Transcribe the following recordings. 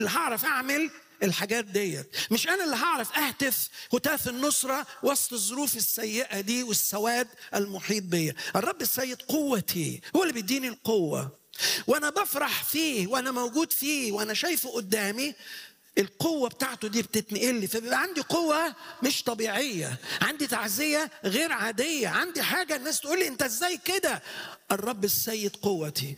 اللي هعرف اعمل الحاجات ديت مش انا اللي هعرف اهتف هتاف النصره وسط الظروف السيئه دي والسواد المحيط بيا الرب السيد قوتي هو اللي بيديني القوه وانا بفرح فيه وانا موجود فيه وانا شايفه قدامي القوه بتاعته دي بتتنقل لي فبيبقى عندي قوه مش طبيعيه عندي تعزيه غير عاديه عندي حاجه الناس تقول لي انت ازاي كده الرب السيد قوتي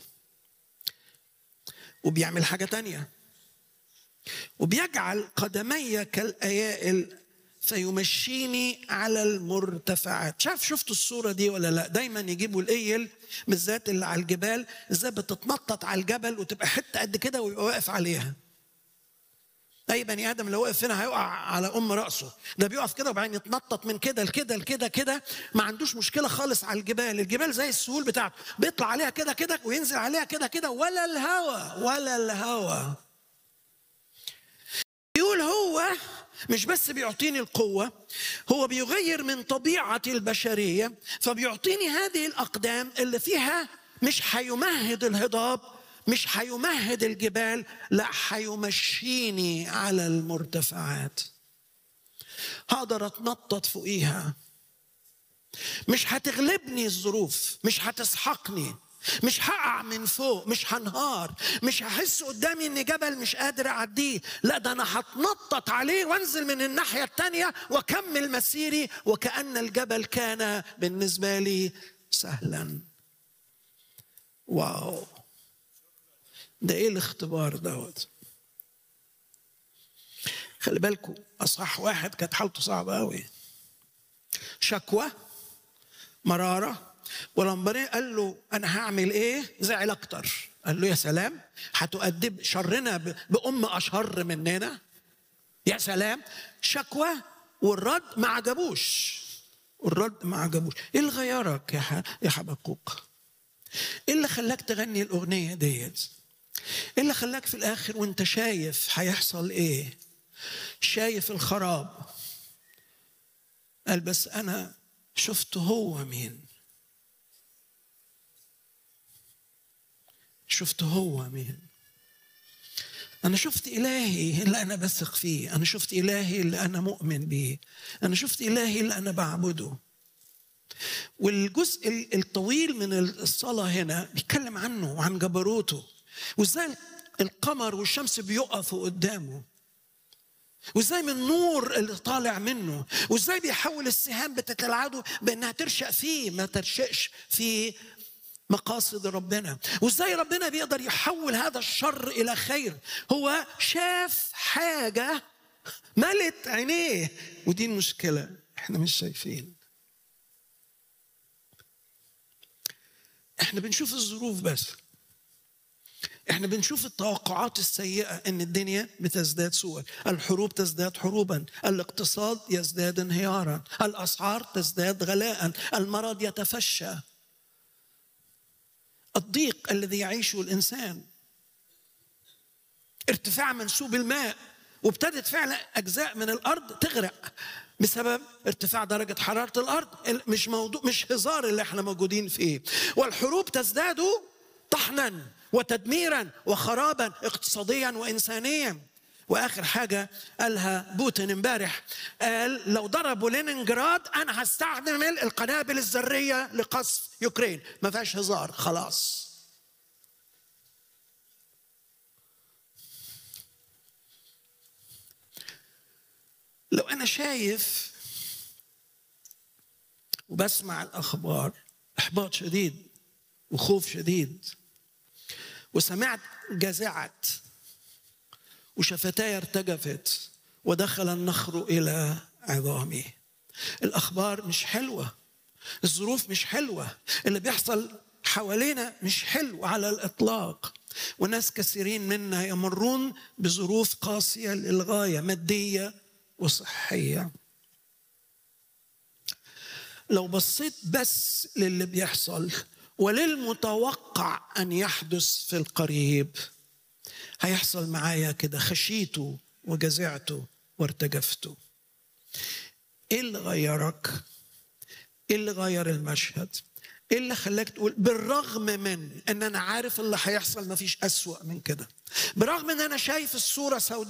وبيعمل حاجه تانيه وبيجعل قدمي كالايائل فيمشيني على المرتفعات شاف شفتوا الصوره دي ولا لا دايما يجيبوا الايل بالذات اللي على الجبال ازاي بتتنطط على الجبل وتبقى حته قد كده ويبقى واقف عليها اي بني ادم لو وقف هنا هيقع على ام راسه ده بيقف كده وبعدين يتنطط من كده لكده لكده كده ما عندوش مشكله خالص على الجبال الجبال زي السهول بتاعته بيطلع عليها كده كده وينزل عليها كده كده ولا الهوى ولا الهوى يقول هو مش بس بيعطيني القوة هو بيغير من طبيعة البشرية فبيعطيني هذه الأقدام اللي فيها مش هيمهد الهضاب مش هيمهد الجبال لا هيمشيني على المرتفعات هقدر اتنطط فوقيها مش هتغلبني الظروف مش هتسحقني مش هقع من فوق مش هنهار مش هحس قدامي ان جبل مش قادر اعديه لا ده انا هتنطط عليه وانزل من الناحيه التانيه واكمل مسيري وكان الجبل كان بالنسبه لي سهلا واو ده ايه الاختبار دوت خلي بالكم اصح واحد كانت حالته صعبه قوي شكوى مراره ولما قال له انا هعمل ايه زعل اكتر قال له يا سلام هتؤدب شرنا بام اشر مننا يا سلام شكوى والرد ما عجبوش والرد ما عجبوش ايه اللي غيرك يا يا حبقوق ايه اللي خلاك تغني الاغنيه ديت ايه اللي خلاك في الاخر وانت شايف هيحصل ايه شايف الخراب قال بس انا شفت هو مين شفت هو مين أنا شفت إلهي اللي أنا بثق فيه أنا شفت إلهي اللي أنا مؤمن بيه أنا شفت إلهي اللي أنا بعبده والجزء الطويل من الصلاة هنا بيتكلم عنه وعن جبروته وإزاي القمر والشمس بيقفوا قدامه وازاي من النور اللي طالع منه وازاي بيحول السهام بتاعت العدو بانها ترشق فيه ما ترشقش في مقاصد ربنا وازاي ربنا بيقدر يحول هذا الشر الى خير هو شاف حاجه ملت عينيه ودي المشكله احنا مش شايفين احنا بنشوف الظروف بس احنا بنشوف التوقعات السيئة ان الدنيا بتزداد سوءا الحروب تزداد حروبا الاقتصاد يزداد انهيارا الاسعار تزداد غلاء المرض يتفشى الضيق الذي يعيشه الانسان ارتفاع منسوب الماء وابتدت فعلا اجزاء من الارض تغرق بسبب ارتفاع درجه حراره الارض مش موضوع مش هزار اللي احنا موجودين فيه والحروب تزداد طحنا وتدميرا وخرابا اقتصاديا وانسانيا واخر حاجه قالها بوتين امبارح قال لو ضربوا لينينجراد انا هستعمل القنابل الذريه لقصف يوكرين ما فيهاش هزار خلاص لو انا شايف وبسمع الاخبار احباط شديد وخوف شديد وسمعت جزعت وشفتاي ارتجفت ودخل النخر الى عظامي الاخبار مش حلوه الظروف مش حلوه اللي بيحصل حوالينا مش حلو على الاطلاق وناس كثيرين منا يمرون بظروف قاسيه للغايه ماديه وصحيه لو بصيت بس للي بيحصل وللمتوقع ان يحدث في القريب هيحصل معايا كده خشيته وجزعته وارتجفته ايه اللي غيرك ايه اللي غير المشهد ايه اللي خلاك تقول بالرغم من ان انا عارف اللي هيحصل مفيش اسوأ من كده برغم ان انا شايف الصوره سوداء